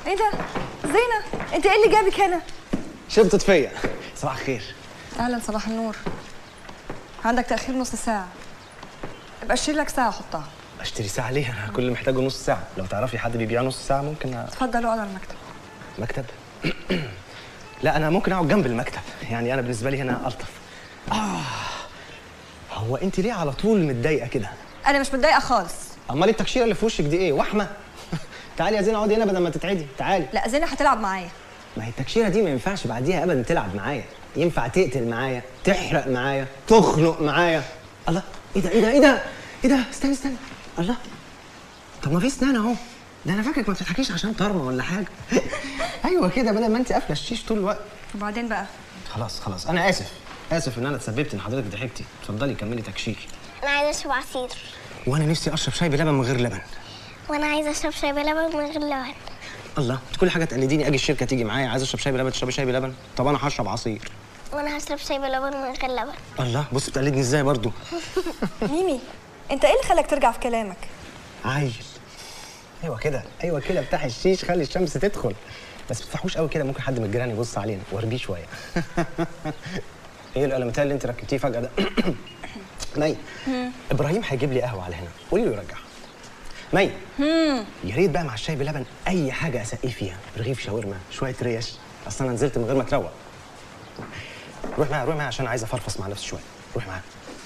ايه ده زينه انت ايه اللي جابك هنا شبطت فيا صباح الخير اهلا صباح النور عندك تاخير نص ساعه ابقى اشيل لك ساعه حطها اشتري ساعه ليه انا كل اللي محتاجه نص ساعه لو تعرفي حد بيبيع نص ساعه ممكن أ... اتفضل اقعد على المكتب مكتب لا انا ممكن اقعد جنب المكتب يعني انا بالنسبه لي هنا الطف اه هو انت ليه على طول متضايقه كده انا مش متضايقه خالص امال التكشيره اللي في وشك دي ايه وحمه تعالي يا زينه اقعدي هنا بدل ما تتعدي تعالي لا زينه هتلعب معايا ما هي التكشيره دي ما ينفعش بعديها ابدا تلعب معايا ينفع تقتل معايا تحرق معايا تخنق معايا الله ايه ده ايه ده ايه ده ايه ده استنى استنى الله طب ما في اسنان اهو ده انا فاكرك ما بتضحكيش عشان طرمه ولا حاجه ايوه كده بدل ما انت قافله الشيش طول الوقت وبعدين بقى خلاص خلاص انا اسف اسف ان انا تسببت ان حضرتك ضحكتي اتفضلي كملي تكشير انا عايزه اشرب عصير وانا نفسي اشرب شاي بلبن من غير لبن وانا عايزه اشرب شاي بلبن من غير لبن الله انت كل حاجه تقلديني اجي الشركه تيجي معايا عايز اشرب شاي بلبن تشربي شاي بلبن طب انا هشرب عصير وانا هشرب شاي بلبن من غير لبن الله بص بتقلدني ازاي برضو ميمي انت ايه اللي خلاك ترجع في كلامك عايل ايوه كده ايوه كده افتح الشيش خلي الشمس تدخل بس ما تفتحوش قوي كده ممكن حد من الجيران يبص علينا واربيه شويه ايه القلمتين اللي انت ركبتيه فجاه ده مي ابراهيم هيجيب لي قهوه على هنا قولي له يرجعها مي يا ريت بقى مع الشاي بلبن اي حاجه اسقيه فيها رغيف شاورما شويه ريش اصل انا نزلت من غير ما اتروق روح معايا روح معايا عشان عايز افرفص مع نفسي شويه روح معايا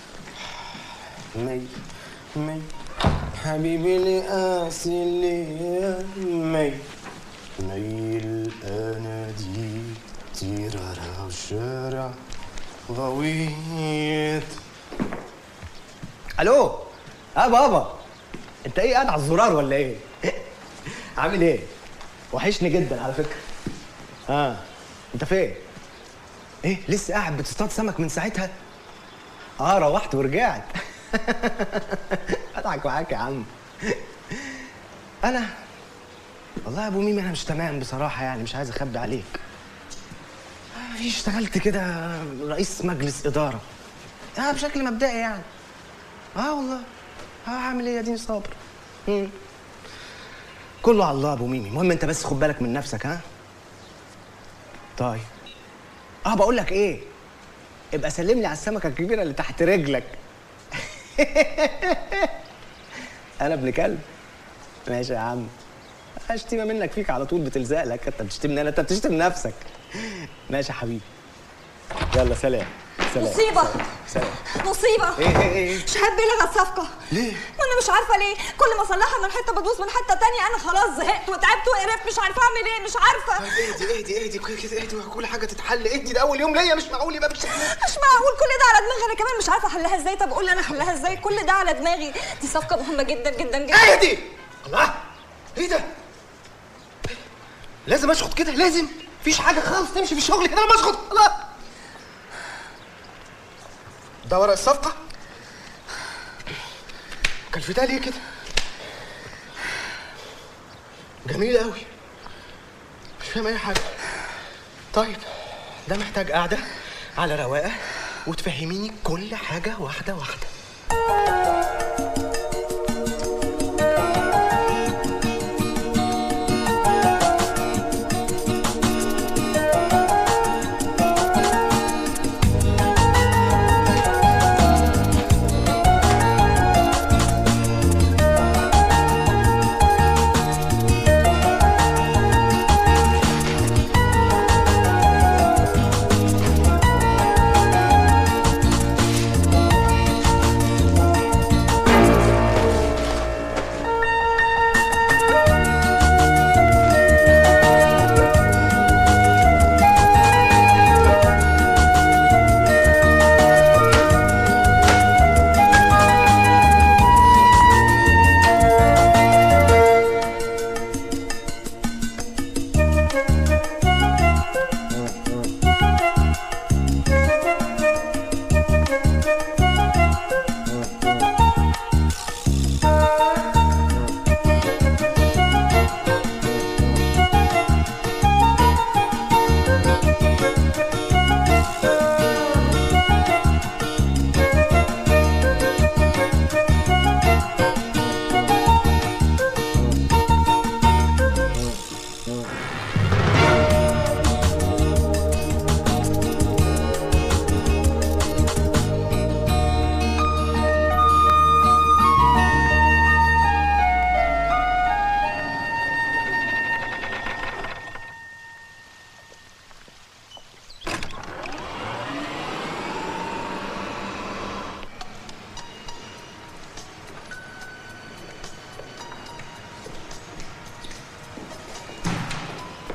مي مي حبيبي اللي قاسي اللي مي مي الاناديل تيرارا والشارع غويط الو اه بابا انت ايه قاعد على الزرار ولا ايه عامل ايه وحشني جدا على فكره اه انت فين ايه لسه قاعد بتصطاد سمك من ساعتها اه روحت ورجعت اضحك معاك يا عم انا والله يا ابو ميمي انا مش تمام بصراحه يعني مش عايز اخبي عليك آه، في اشتغلت كده رئيس مجلس اداره اه بشكل مبدئي يعني اه والله اه هعمل ايه اديني صابر مم. كله على الله يا ابو ميمي المهم انت بس خد بالك من نفسك ها طيب اه بقول لك ايه ابقى سلم لي على السمكه الكبيره اللي تحت رجلك انا ابن كلب ماشي يا عم شتيمه منك فيك على طول بتلزق لك انت بتشتمني انا انت بتشتم نفسك ماشي يا حبيبي يلا سلام سلام مصيبة. سلام مصيبه ايه ايه ايه مش هحب يلغى الصفقه ليه؟ وانا مش عارفه ليه كل ما اصلحها من حته بدوس من حته تانية انا خلاص زهقت وتعبت وقرفت مش عارفه اعمل ايه مش عارفه اهدي اهدي اهدي كده كده اهدي كل حاجه تتحل اهدي ده اول يوم ليا مش معقول يبقى بالشكل ده. مش معقول كل ده على دماغي انا كمان مش عارفه احلها ازاي طب قول لي انا احلها ازاي كل ده على دماغي دي صفقه مهمه جدا جدا جدا اهدي الله ايه ده لازم اشخط كده لازم مفيش حاجه خالص تمشي في الشغل كده لما اشخط الله ده ورق الصفقه كلفتها ليه كده جميل قوي مش فاهم اي حاجه طيب ده محتاج قعده على رواقه وتفهميني كل حاجه واحده واحده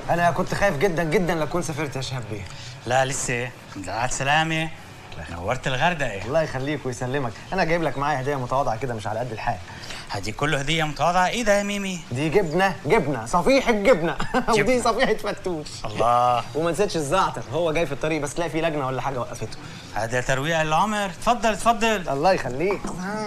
انا كنت خايف جدا جدا لو كنت سافرت يا شهاب بيه لا لسه قاعد سلامة نورت الغردقة الله يخليك ويسلمك انا جايب لك معايا هديه متواضعه كده مش على قد الحال هدي كله هدية متواضعة ايه ده يا ميمي دي جبنه جبنه صفيحه جبنه ودي جبنة. صفيحه فتوش الله وما نسيتش الزعتر هو جاي في الطريق بس تلاقي في لجنه ولا حاجه وقفته هذا ترويع العمر تفضل تفضل الله يخليك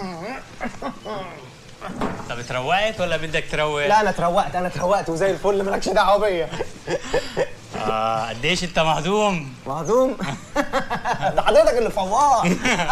طب تروقت ولا بدك تروق؟ لا انا اتروقت انا اتروقت وزي الفل مالكش دعوه بيا آه قديش انت مهضوم مهضوم ده حضرتك اللي فوار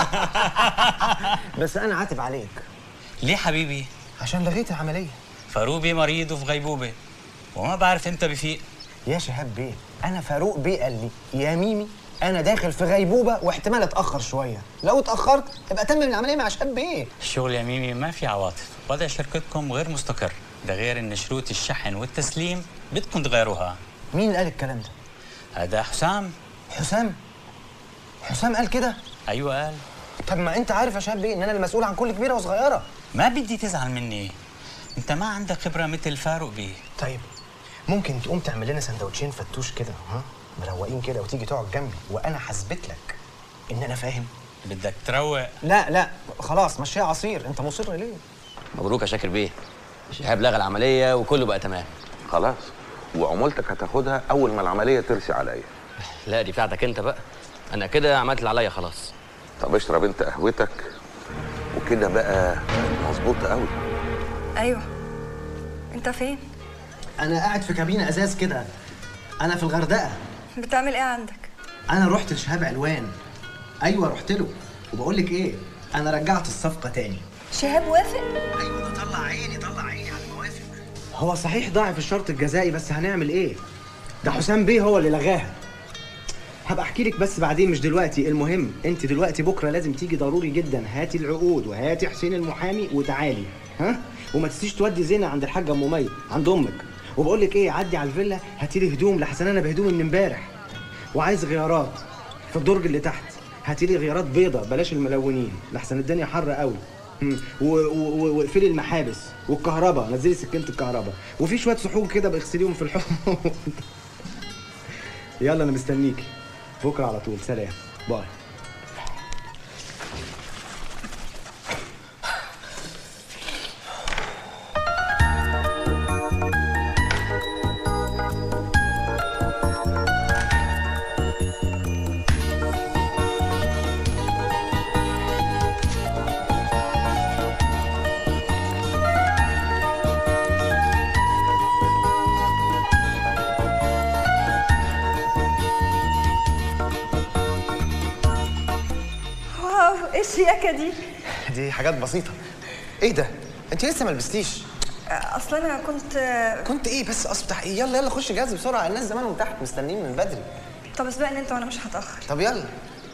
بس انا عاتب عليك ليه حبيبي؟ عشان لغيت العمليه فاروبي مريض وفي غيبوبة وما بعرف امتى بفيق يا شهاب بيه انا فاروق بيه قال لي يا ميمي انا داخل في غيبوبه واحتمال اتاخر شويه لو اتاخرت يبقى تمم العمليه مع شهاب بيه الشغل يا ميمي ما في عواطف وضع شركتكم غير مستقر ده غير ان شروط الشحن والتسليم بدكم تغيروها مين اللي قال الكلام ده هذا حسام حسام حسام قال كده ايوه قال طب ما انت عارف يا شهاب بيه ان انا المسؤول عن كل كبيره وصغيره ما بدي تزعل مني انت ما عندك خبره مثل فاروق بيه طيب ممكن تقوم تعمل لنا سندوتشين فتوش كده ها مروقين كده وتيجي تقعد جنبي وانا هثبت لك ان انا فاهم بدك تروق لا لا خلاص مشيها عصير انت مصر ليه مبروك يا شاكر بيه شهاب لغى العمليه وكله بقى تمام خلاص وعمولتك هتاخدها اول ما العمليه ترسي عليا لا دي بتاعتك انت بقى انا كده عملت اللي عليا خلاص طب اشرب انت قهوتك وكده بقى مظبوطه قوي ايوه انت فين انا قاعد في كابينه ازاز كده انا في الغردقه بتعمل ايه عندك انا رحت لشهاب علوان ايوه رحت له وبقول لك ايه انا رجعت الصفقه تاني شهاب وافق ايوه ده طلع عيني طلع عيني على الموافق هو صحيح ضاع في الشرط الجزائي بس هنعمل ايه ده حسام بيه هو اللي لغاها هبقى احكي لك بس بعدين مش دلوقتي المهم انت دلوقتي بكره لازم تيجي ضروري جدا هاتي العقود وهاتي حسين المحامي وتعالي ها وما تنسيش تودي زينه عند الحاجه ام مي عند امك وبقول لك ايه عدي على الفيلا هاتي لي هدوم لحسن انا بهدومي من امبارح وعايز غيارات في الدرج اللي تحت هاتي لي غيارات بيضة بلاش الملونين لحسن الدنيا حر قوي مم. و- و- و- واقفلي المحابس والكهرباء نزلي سكينه الكهرباء وفي شويه سحوق كده بغسليهم في الحوض يلا انا مستنيكي بكره على طول سلام باي واو ايه الشياكه دي دي حاجات بسيطه ايه ده انت لسه ما لبستيش اصل انا كنت كنت ايه بس افتح ايه يلا يلا خش جهز بسرعه الناس زمانهم تحت مستنيين من بدري طب اسبقني انت وانا مش هتاخر طب يلا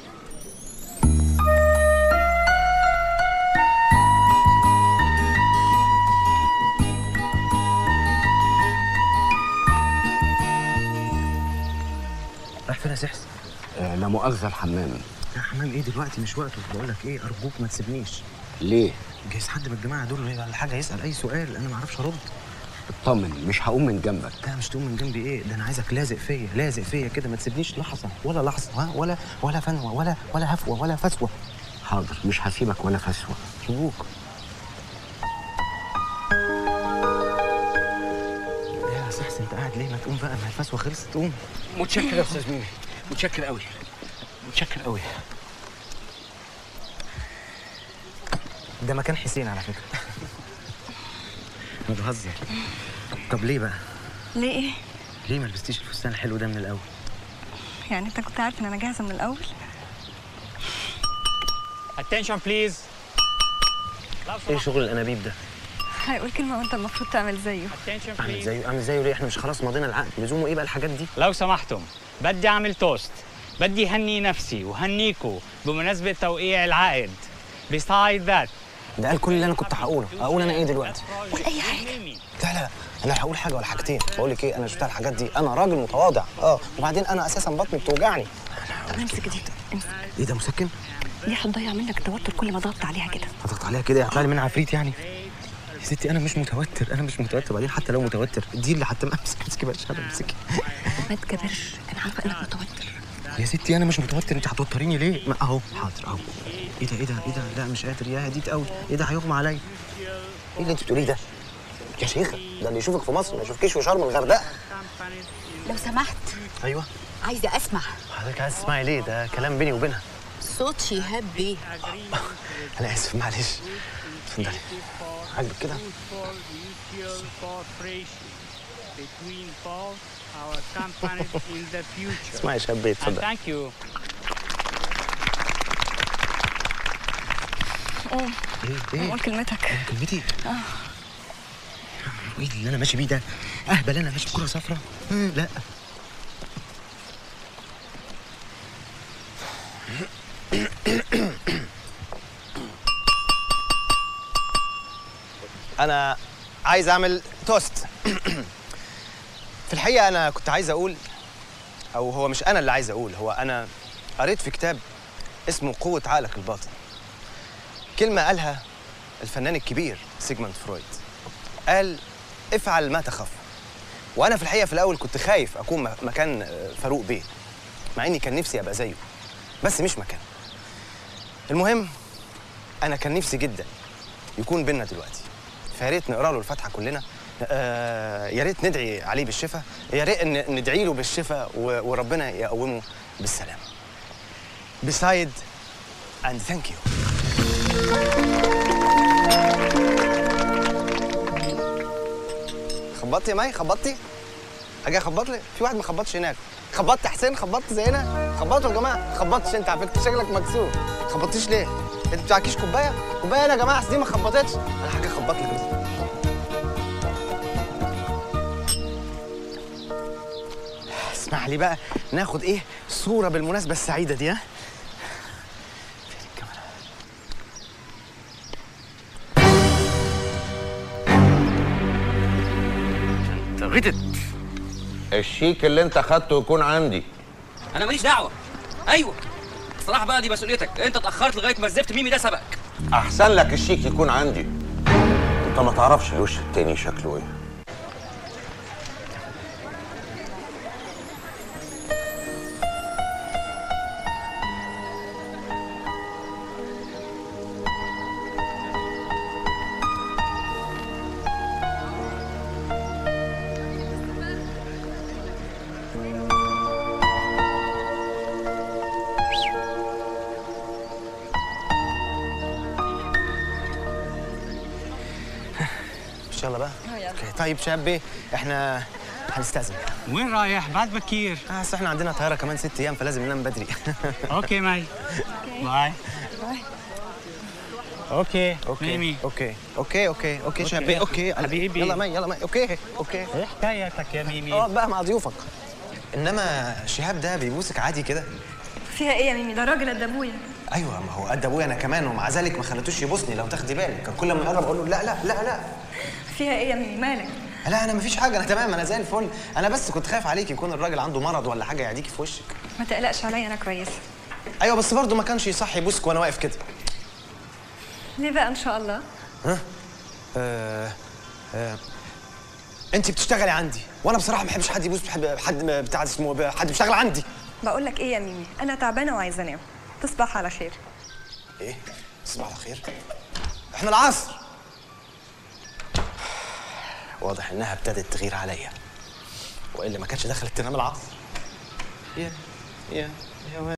رايح فين يا سحس؟ لا مؤاخذه الحمام يا حمام ايه دلوقتي مش وقته بقول لك ايه ارجوك ما تسيبنيش ليه جايز حد من الجماعه دول ولا حاجه يسال اي سؤال انا ما اعرفش ارد اطمن مش هقوم من جنبك لا مش تقوم من جنبي ايه ده انا عايزك لازق فيا لازق فيا كده ما تسيبنيش لحظه ولا لحظه ها ولا ولا فنوه ولا ولا هفوه ولا فسوه حاضر مش هسيبك ولا فسوه ارجوك يا سحس انت قاعد ليه ما تقوم بقى ما الفسوه خلصت تقوم متشكر يا استاذ ميمي متشكر قوي متشكر قوي ده مكان حسين على فكره انا بهزر طب ليه بقى ليه ايه ليه ما لبستيش الفستان الحلو ده من الاول يعني انت كنت عارف ان انا جاهزه من الاول attention please ايه شغل الانابيب ده هيقول كلمه وانت المفروض تعمل زيه attention اعمل please زيه اعمل زيه ليه احنا مش خلاص ماضينا العقد لزومه ايه بقى الحاجات دي لو سمحتم بدي اعمل توست بدي هني نفسي وهنيكو بمناسبة توقيع العقد besides that ده قال كل اللي انا كنت هقوله اقول انا ايه دلوقتي قول اي حاجه لا لا انا هقول حاجه ولا حاجتين بقول لك ايه انا شفتها الحاجات دي انا راجل متواضع اه وبعدين انا اساسا بطني بتوجعني امسك دي امسك ايه ده مسكن دي هتضيع منك التوتر كل ما ضغطت عليها كده هضغط عليها كده هيطلع لي منها عفريت يعني ستي انا مش متوتر انا مش متوتر بعدين حتى لو متوتر دي اللي حتى امسك امسكي بقى الشهاده امسكي ما تكبرش انا عارفه انك متوتر يا ستي انا مش متوتر انت هتوتريني ليه ما اهو حاضر اهو ايه ده ايه ده ايه ده لا مش قادر يا هديت قوي ايه ده هيغمى عليا ايه اللي انت بتقوليه ده يا شيخه ده اللي يشوفك في مصر ما يشوفكيش في شرم الغردقه لو سمحت ايوه عايزه اسمع حضرتك عايز تسمعي ليه ده كلام بيني وبينها صوت شهاب بيه انا اسف معلش اتفضلي عاجبك كده mutual cooperation between both our companies in the future. اسمعي يا شاب بيه And اتفضل thank you. ايه ايه قول كلمتك كلمتي ايه اللي انا ماشي بيه ده اهبل انا ماشي بكره صفراء لا انا عايز اعمل توست في الحقيقه انا كنت عايز اقول او هو مش انا اللي عايز اقول هو انا قريت في كتاب اسمه قوه عقلك الباطن كلمة قالها الفنان الكبير سيجموند فرويد قال افعل ما تخاف وانا في الحقيقه في الاول كنت خايف اكون م- مكان آه، فاروق بيه مع اني كان نفسي ابقى زيه بس مش مكان المهم انا كان نفسي جدا يكون بينا دلوقتي فيا ريت نقرا له الفاتحه كلنا آه يا ريت ندعي عليه بالشفاء يا ريت ن- ندعي له بالشفاء و- وربنا يقومه بالسلامه beside and thank you خبطتي يا مي خبطتي اجي اخبط لك في واحد ما خبطش هناك خبطت يا حسين خبطت زينا خبطوا يا جماعه خبطتش انت على فكره شكلك مكسور خبطتيش ليه انت بتاعكيش كوبايه كوبايه انا يا جماعه أصل دي ما خبطتش انا حاجه اخبط لك بس اسمح لي بقى ناخد ايه صوره بالمناسبه السعيده دي ها فين الكاميرا انت غتت الشيك اللي انت خدته يكون عندي انا ماليش دعوه ايوه الصراحه بقى دي مسؤوليتك انت اتاخرت لغايه ما الزفت ميمي ده سبقك احسن لك الشيك يكون عندي انت ما تعرفش الوش التاني شكله ايه مش يلا بقى اوكي طيب شاب بيه احنا هنستأذن وين رايح؟ بعد بكير. اه اصل احنا عندنا طياره كمان ست ايام فلازم ننام بدري اوكي ماي. باي. اوكي ميمي. اوكي اوكي اوكي اوكي شاب بيه اوكي حبيبي. يلا مي يلا مي اوكي اوكي ايه حكايتك يا ميمي؟ اقعد بقى مع ضيوفك انما شهاب ده بيبوسك عادي كده فيها ايه يا ميمي ده راجل قد ابويا ايوه ما هو قد ابويا انا كمان ومع ذلك ما خلتوش يبوسني لو تاخدي بالك كان كل ما يقرب اقول له لا لا لا لا فيها ايه يا ميمي مالك لا انا مفيش حاجه انا تمام انا زي الفل انا بس كنت خايف عليك يكون الراجل عنده مرض ولا حاجه يعديكي في وشك ما تقلقش عليا انا كويسه ايوه بس برضه ما كانش يصح يبوسك وانا واقف كده ليه بقى ان شاء الله آه آه انت بتشتغلي عندي وانا بصراحه ما بحبش حد يبوس بحب حد بتاع اسمه حد بيشتغل عندي بقول لك ايه يا ميمي انا تعبانه وعايزه انام تصبح على خير ايه تصبح على خير احنا العصر واضح انها ابتدت تغير عليا والا ما كانتش دخلت تنام العصر يا يا يا